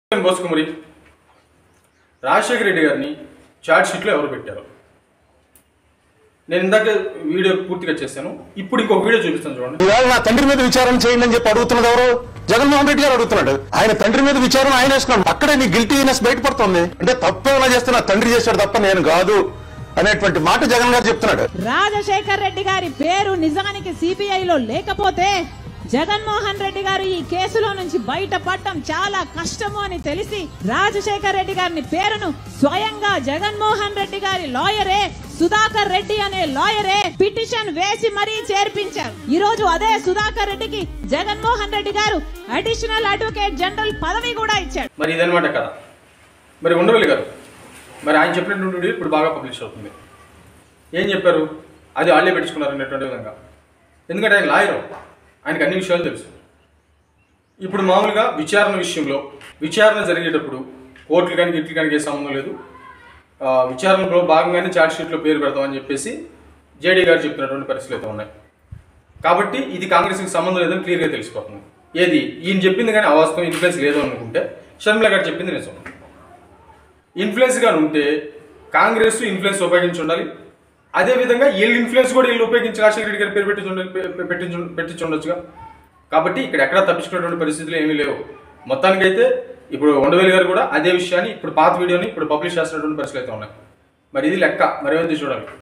బోసుకుమరి రాజశేఖర రెడ్డి గారిని చార్జ్ షీట్లో ఎవరు పెట్టారు నేను ఇందాక వీడియో పూర్తిగా చేశాను ఇప్పుడు ఇంకొక వీడియో చూపిస్తాను చూడండి ఇవాళ నా తండ్రి మీద విచారణ చేయండి అని చెప్పి అడుగుతున్నది ఎవరు జగన్మోహన్ రెడ్డి గారు అడుగుతున్నాడు ఆయన తండ్రి మీద విచారణ ఆయన వేసుకున్నాడు అక్కడే నీ గిల్టీనెస్ బయటపడుతుంది అంటే తప్పేలా చేస్తే నా తండ్రి చేశాడు తప్ప నేను కాదు అనేటువంటి మాట జగన్ గారు చెప్తున్నాడు రాజశేఖర్ రెడ్డి గారి పేరు నిజానికి సిబిఐలో లేకపోతే జగన్మోహన్ రెడ్డి గారు ఈ కేసులో నుంచి బయటపడటం చాలా కష్టము అని తెలిసి రాజశేఖర్ రెడ్డి గారిని పేరును స్వయంగా జగన్మోహన్ రెడ్డి గారి లాయరే సుధాకర్ రెడ్డి అనే లాయరే పిటిషన్ వేసి మరీ చేర్పించారు ఈ రోజు అదే సుధాకర్ రెడ్డికి జగన్మోహన్ రెడ్డి గారు అడిషనల్ అడ్వకేట్ జనరల్ పదవి కూడా ఇచ్చాడు మరి ఇదనమాట కదా మరి ఉండవల్లి గారు మరి ఆయన చెప్పినటువంటి వీడియో ఇప్పుడు బాగా పబ్లిష్ అవుతుంది ఏం చెప్పారు అది వాళ్ళే పెట్టించుకున్నారు అనేటువంటి విధంగా ఎందుకంటే ఆయన లాయరు ఆయనకు అన్ని విషయాలు తెలుసు ఇప్పుడు మామూలుగా విచారణ విషయంలో విచారణ జరిగేటప్పుడు కోర్టులు కానీ గిట్లు కానీ ఏ సంబంధం లేదు ఆ, విచారణలో భాగంగానే ఛార్జ్ షీట్లో పేరు పెడతామని చెప్పేసి జేడీ గారు చెప్తున్నటువంటి పరిస్థితులు అయితే ఉన్నాయి కాబట్టి ఇది కాంగ్రెస్కి సంబంధం లేదని క్లియర్గా తెలిసిపోతుంది ఏది ఈయన చెప్పింది కానీ అవాస్తవం ఇన్ఫ్లుయెన్స్ లేదు అనుకుంటే షర్మిల గారు చెప్పింది నిజం ఇన్ఫ్లుయెన్స్ గా ఉంటే కాంగ్రెస్ ఇన్ఫ్లుయెన్స్ ఉపయోగించి ఉండాలి అదే విధంగా వీళ్ళు ఇన్ఫ్లుయెన్స్ కూడా వీళ్ళు ఉపయోగించి రాజశేఖర రెడ్డి గారి పేరు పెట్టించు పెట్టించు పెట్టించి ఉండొచ్చుగా కాబట్టి ఇక్కడ ఎక్కడా తప్పించుకునేటువంటి పరిస్థితులు ఏమీ లేవు మొత్తానికైతే ఇప్పుడు ఉండవేలి గారు కూడా అదే విషయాన్ని ఇప్పుడు పాత వీడియోని ఇప్పుడు పబ్లిష్ చేస్తున్నటువంటి పరిస్థితులు అయితే ఉన్నాయి మరి ఇది లెక్క మరి ఏమైంది చూడాలి